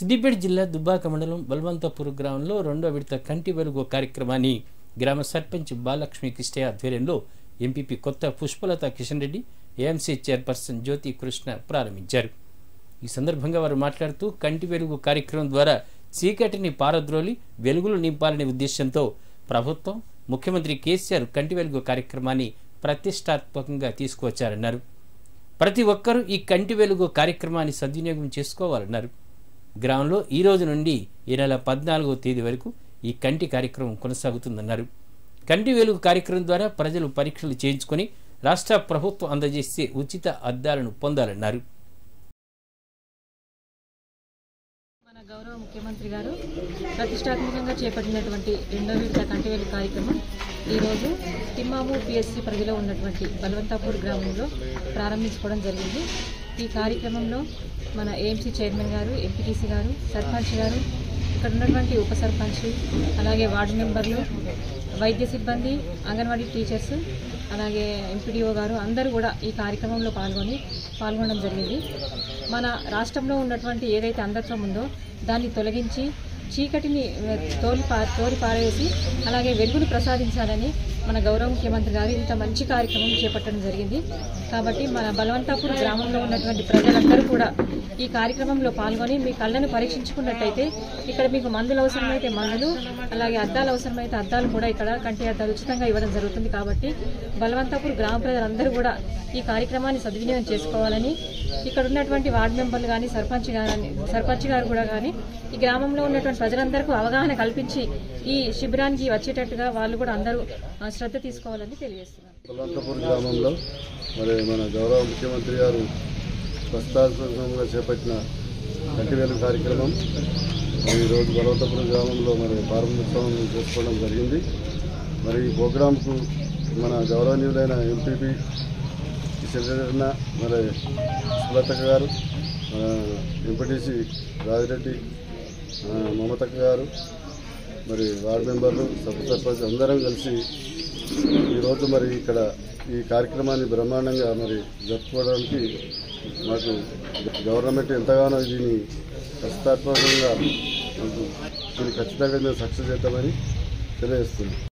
సిద్దిపేట జిల్లా దుబ్బాక మండలం బల్వంతపూర్ గ్రామంలో రెండో విడత కంటి వెలుగు కార్యక్రమాన్ని గ్రామ సర్పంచ్ బాలలక్ష్మి కిష్టయ్య ఆధ్వర్యంలో MPP Kotha Pushpalatha Kishan Reddy AMC chairperson Jyothi Krishna ప్రారంభించారు ఈ సందర్భంగా వారు మాట్లాడుతూ కంటి వెలుగు కార్యక్రమం ద్వారా చీకటిని పారద్రోలి వెలుగులు నింపాలనే ఉద్దేశంతో ప్రభుత్వం ముఖ్యమంత్రి కేసీఆర్ కంటి వెలుగు కార్యక్రమాన్ని ప్రతిష్టాత్మకంగా తీసుకువచ్చారన్నారు ప్రతి ఒక్కరూ ఈ కంటి వెలుగు కార్యక్రమాన్ని సద్వినియోగం చేసుకోవాలన్నారు గ్రామంలో ఈ రోజు నుండి ఈ నెల పద్నాలుగో తేదీ వరకు ఈ కంటి కార్యక్రమం కొనసాగుతుందన్నారు కంటి వెలుగు కార్యక్రమం ద్వారా ప్రజలు పరీక్షలు చేయించుకొని రాష్ట్ర ప్రభుత్వం అందజేసే ఉచిత అద్దాలను పొందాలన్నారు మన గౌరవ ముఖ్యమంత్రి గారు ప్రతిష్టాత్మకంగా చేపట్టినటువంటి రెండో విడత కంటివేలు కార్యక్రమం ఈరోజు తిమ్మాము పిఎస్సి పరిధిలో ఉన్నటువంటి బలవంతాపూర్ గ్రామంలో ప్రారంభించుకోవడం జరిగింది ఈ కార్యక్రమంలో మన ఏఎంసీ చైర్మన్ గారు ఎంపీటీసీ గారు సర్పంచ్ గారు ఇక్కడ ఉన్నటువంటి ఉప సర్పంచ్ అలాగే వార్డు మెంబర్లు వైద్య సిబ్బంది అంగన్వాడీ టీచర్స్ అలాగే ఎంపీడీఓ గారు అందరూ కూడా ఈ కార్యక్రమంలో పాల్గొని పాల్గొనడం జరిగింది మన రాష్ట్రంలో ఉన్నటువంటి ఏదైతే అంధత్వం ఉందో దాన్ని తొలగించి చీకటిని ఆ, తోలి పా తోలి పారేసి అలాగే వెలుగుని ప్రసాదించాలని మన గౌరవ ముఖ్యమంత్రి గారు ఇంత మంచి కార్యక్రమం చేపట్టడం జరిగింది కాబట్టి మన బలవంతాపూర్ గ్రామంలో ఉన్నటువంటి ప్రజలందరూ కూడా ఈ కార్యక్రమంలో పాల్గొని మీ కళ్ళను పరీక్షించుకున్నట్టయితే ఇక్కడ మీకు మందులు అవసరమైతే మందులు అలాగే అద్దాలు అవసరమైతే అద్దాలు కూడా ఇక్కడ కంటి అద్దాలు ఉచితంగా ఇవ్వడం జరుగుతుంది కాబట్టి బలవంతాపూర్ గ్రామ ప్రజలందరూ కూడా ఈ కార్యక్రమాన్ని సద్వినియోగం చేసుకోవాలని ఇక్కడ ఉన్నటువంటి వార్డు మెంబర్లు కానీ సర్పంచ్ గాని సర్పంచ్ గారు కూడా కానీ ఈ గ్రామంలో ఉన్నటువంటి ప్రజలందరికీ అవగాహన కల్పించి ఈ శిబిరానికి వచ్చేటట్టుగా వాళ్ళు కూడా అందరూ ఆ, శ్రద్ధ తీసుకోవాలని తెలియజేస్తున్నారు బలంతపూర్ గ్రామంలో మరి మన గౌరవ ముఖ్యమంత్రి గారు ప్రస్తావనగా చేపట్టిన కంటి వెలుగు కార్యక్రమం మరి ఈరోజు బలవంతపురం గ్రామంలో మరి ప్రారంభోత్సవం చేసుకోవడం జరిగింది మరి ఈ ప్రోగ్రాంకు మన గౌరవనీయులైన ఎంపీపీ కిషన్ రెడ్డి అన్న మరి సులతక్క గారు మన ఎంపీటీసీ రాజిరెడ్డి ఆ, మమతక్క గారు మరి వార్డు మెంబర్లు సబ్ సర్పంచ్ అందరం కలిసి ఈరోజు మరి ఇక్కడ ఈ కార్యక్రమాన్ని బ్రహ్మాండంగా మరి జరుపుకోవడానికి మాకు గవర్నమెంట్ ఎంతగానో దీన్ని ప్రతిష్టాత్మకంగా మాకు దీన్ని ఖచ్చితంగా మేము సక్సెస్ చేద్దామని తెలియజేస్తున్నాం